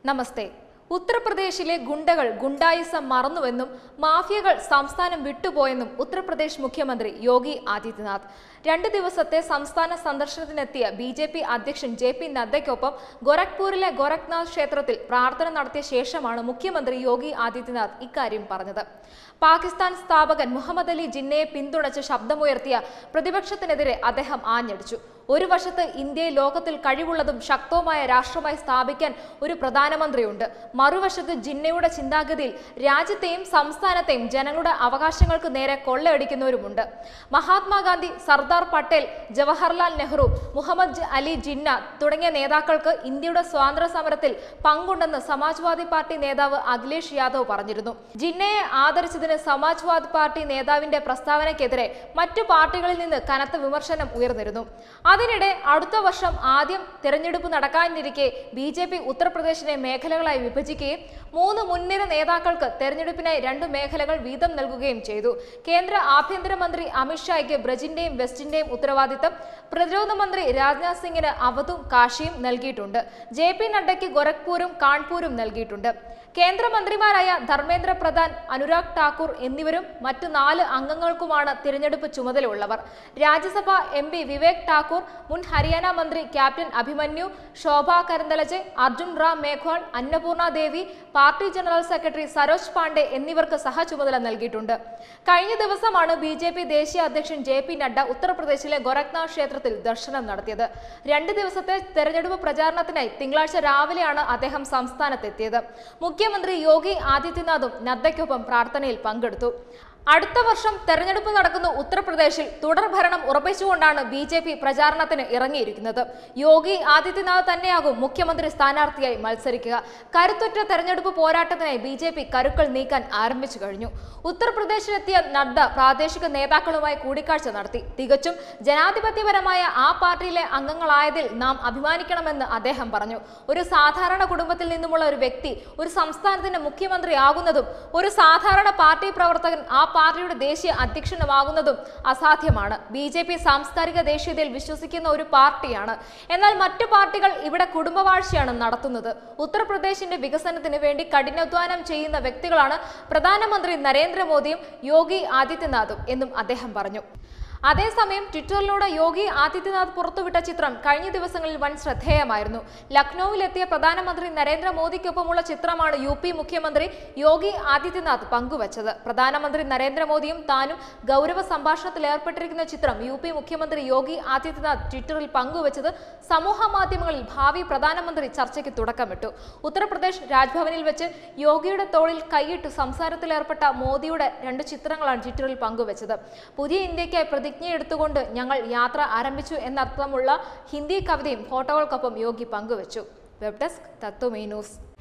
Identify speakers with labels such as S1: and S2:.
S1: നമസ്തേ ഉത്തർപ്രദേശിലെ ഗുണ്ടകൾ ഗുണ്ടായിസം മറന്നുവെന്നും മാഫിയകൾ സംസ്ഥാനം വിട്ടുപോയെന്നും ഉത്തർപ്രദേശ് മുഖ്യമന്ത്രി യോഗി ആദിത്യനാഥ് രണ്ട് ദിവസത്തെ സംസ്ഥാന സന്ദർശനത്തിനെത്തിയ ബി ജെ പി അധ്യക്ഷൻ ജെ പി നദ്ദയ്ക്കൊപ്പം ഗോരഖ്പൂരിലെ ഗോരഖ്നാഥ് ക്ഷേത്രത്തിൽ പ്രാർത്ഥന നടത്തിയ ശേഷമാണ് മുഖ്യമന്ത്രി യോഗി ആദിത്യനാഥ് ഇക്കാര്യം പറഞ്ഞത് പാകിസ്ഥാൻ സ്ഥാപകൻ മുഹമ്മദ് അലി ജിന്നയെ പിന്തുണച്ച് ശബ്ദമുയർത്തിയ പ്രതിപക്ഷത്തിനെതിരെ അദ്ദേഹം ആഞ്ഞടിച്ചു ഒരു വശത്ത് ഇന്ത്യയെ ലോകത്തിൽ കഴിവുള്ളതും ശക്തവുമായ രാഷ്ട്രമായി സ്ഥാപിക്കാൻ ഒരു പ്രധാനമന്ത്രിയുണ്ട് മറുവശത്ത് ജിന്നയുടെ ചിന്താഗതിയിൽ രാജ്യത്തെയും സംസ്ഥാനത്തെയും ജനങ്ങളുടെ അവകാശങ്ങൾക്ക് നേരെ കൊള്ളയടിക്കുന്നവരുമുണ്ട് മഹാത്മാഗാന്ധി സർദാർ പട്ടേൽ ജവഹർലാൽ നെഹ്റു മുഹമ്മദ് ജ- അലി ജിന്ന തുടങ്ങിയ നേതാക്കൾക്ക് ഇന്ത്യയുടെ സ്വാതന്ത്ര്യ സമരത്തിൽ പങ്കുണ്ടെന്ന് സമാജ്വാദി പാർട്ടി നേതാവ് അഖിലേഷ് യാദവ് പറഞ്ഞിരുന്നു ജിന്നയെ ആദരിച്ചതിന് സമാജ്വാദി പാർട്ടി നേതാവിന്റെ പ്രസ്താവനയ്ക്കെതിരെ മറ്റു പാർട്ടികളിൽ നിന്ന് കനത്ത വിമർശനം ഉയർന്നിരുന്നു അതിനിടെ അടുത്ത വർഷം ആദ്യം തിരഞ്ഞെടുപ്പ് നടക്കാനിരിക്കെ ബി ജെ പി ഉത്തർപ്രദേശിനെ മേഖലകളായി വിഭജിക്കുകയും മൂന്ന് മുൻനിര നേതാക്കൾക്ക് തെരഞ്ഞെടുപ്പിനായി രണ്ട് മേഖലകൾ വീതം നൽകുകയും ചെയ്തു കേന്ദ്ര ആഭ്യന്തരമന്ത്രി അമിത്ഷായ്ക്ക് ബ്രജിന്റെയും വെസ്റ്റിന്റെയും ഉത്തരവാദിത്തം പ്രതിരോധ മന്ത്രി രാജ്നാഥ് സിംഗിന് അവധും കാശിയും നൽകിയിട്ടുണ്ട് ജെ പി നഡ്ഡയ്ക്ക് ഗോരഖ്പൂരും കാൺപൂരും നൽകിയിട്ടുണ്ട് കേന്ദ്രമന്ത്രിമാരായ ധർമ്മേന്ദ്ര പ്രധാൻ അനുരാഗ് ഠാക്കൂർ എന്നിവരും മറ്റു നാല് അംഗങ്ങൾക്കുമാണ് തിരഞ്ഞെടുപ്പ് ചുമതലയുള്ളവർ രാജ്യസഭ എം പി വിവേക് ഠാക്കൂർ മുൻ ഹരിയാന മന്ത്രി captain Abhimanyu Shobha Karandlaje Arjun Ram Meghwal Annapurna Devi party general secretary Saroj Pandey എന്നിവർക്ക് സഹചുമതല നൽകിയിട്ടുണ്ട് കഴിഞ്ഞ ദിവസമാണ് ബി ജെ പി ദേശീയ അധ്യക്ഷൻ ജെ പി നഡ്ഡ ഉത്തർപ്രദേശിലെ ഗോരഖ്നാഥ് ക്ഷേത്രത്തിൽ ദർശനം നടത്തിയത് രണ്ട് ദിവസത്തെ തെരഞ്ഞെടുപ്പ് പ്രചാരണത്തിനായി തിങ്കളാഴ്ച രാവിലെയാണ് അദ്ദേഹം സംസ്ഥാനത്തെത്തിയത് മുഖ്യമന്ത്രി യോഗി ആദിത്യനാഥും നദ്ദയ്ക്കൊപ്പം പ്രാർത്ഥനയിൽ പങ്കെടുത്തു അടുത്ത വർഷം തെരഞ്ഞെടുപ്പ് നടക്കുന്ന ഉത്തർപ്രദേശിൽ തുടർ ഭരണം ഉറപ്പിച്ചുകൊണ്ടാണ് ബി ജെ പി പ്രചാരണത്തിന് ഇറങ്ങിയിരിക്കുന്നത് യോഗി ആദിത്യനാഥ് തന്നെയാകും മുഖ്യമന്ത്രി സ്ഥാനാർത്ഥിയായി മത്സരിക്കുക കരുത്തുറ്റ തെരഞ്ഞെടുപ്പ് പോരാട്ടത്തിനായി ബി ജെ പി കരുക്കൾ നീക്കാൻ ആരംഭിച്ചു കഴിഞ്ഞു ഉത്തർപ്രദേശിലെത്തിയ നഡ്ഡ പ്രാദേശിക നേതാക്കളുമായി കൂടിക്കാഴ്ച നടത്തി തികച്ചും ജനാധിപത്യപരമായ ആ പാർട്ടിയിലെ അംഗങ്ങളായതിൽ നാം അഭിമാനിക്കണമെന്ന് അദ്ദേഹം പറഞ്ഞു ഒരു സാധാരണ കുടുംബത്തിൽ നിന്നുമുള്ള ഒരു വ്യക്തി ഒരു സംസ്ഥാനത്തിന്റെ മുഖ്യമന്ത്രിയാകുന്നതും ഒരു സാധാരണ പാർട്ടി പ്രവർത്തകൻ ആ പാർട്ടിയുടെ ദേശീയ അധ്യക്ഷനുമാകുന്നതും അസാധ്യമാണ് ബി ജെ പി സാംസ്കാരിക ദേശീയതയിൽ വിശ്വസിക്കുന്ന ഒരു പാർട്ടിയാണ് എന്നാൽ മറ്റു പാർട്ടികൾ ഇവിടെ കുടുംബവാഴ്ചയാണ് നടത്തുന്നത് ഉത്തർപ്രദേശിന്റെ വികസനത്തിന് വേണ്ടി കഠിനാധ്വാനം ചെയ്യുന്ന വ്യക്തികളാണ് പ്രധാനമന്ത്രി നരേന്ദ്രമോദിയും യോഗി ആദിത്യനാഥും എന്നും അദ്ദേഹം പറഞ്ഞു അതേസമയം ട്വിറ്ററിലൂടെ യോഗി ആദിത്യനാഥ് പുറത്തുവിട്ട ചിത്രം കഴിഞ്ഞ ദിവസങ്ങളിൽ വൻ ശ്രദ്ധേയമായിരുന്നു ലക്നൌവിലെത്തിയ പ്രധാനമന്ത്രി നരേന്ദ്രമോദിക്കൊപ്പമുള്ള ചിത്രമാണ് യു പി മുഖ്യമന്ത്രി യോഗി ആദിത്യനാഥ് പങ്കുവച്ചത് പ്രധാനമന്ത്രി നരേന്ദ്രമോദിയും താനും ഗൗരവ സംഭാഷണത്തിൽ ഏർപ്പെട്ടിരിക്കുന്ന ചിത്രം യു പി മുഖ്യമന്ത്രി യോഗി ആദിത്യനാഥ് ട്വിറ്ററിൽ പങ്കുവച്ചത് സമൂഹ മാധ്യമങ്ങളിൽ ഭാവി പ്രധാനമന്ത്രി ചർച്ചയ്ക്ക് തുടക്കമിട്ടു ഉത്തർപ്രദേശ് രാജ്ഭവനിൽ വെച്ച് യോഗിയുടെ തോളിൽ കൈയിട്ട് സംസാരത്തിലേർപ്പെട്ട മോദിയുടെ രണ്ട് ചിത്രങ്ങളാണ് ട്വിറ്ററിൽ പങ്കുവച്ചത് പുതിയ ഇന്ത്യയ്ക്കായി പ്രതിജ്ഞയെടുത്തുകൊണ്ട് ഞങ്ങൾ യാത്ര ആരംഭിച്ചു എന്നർത്ഥമുള്ള ഹിന്ദി കവിതയും ഫോട്ടോകൾക്കൊപ്പം യോഗി പങ്കുവച്ചു വെബ് ഡെസ്ക് തത്വമേ ന്യൂസ്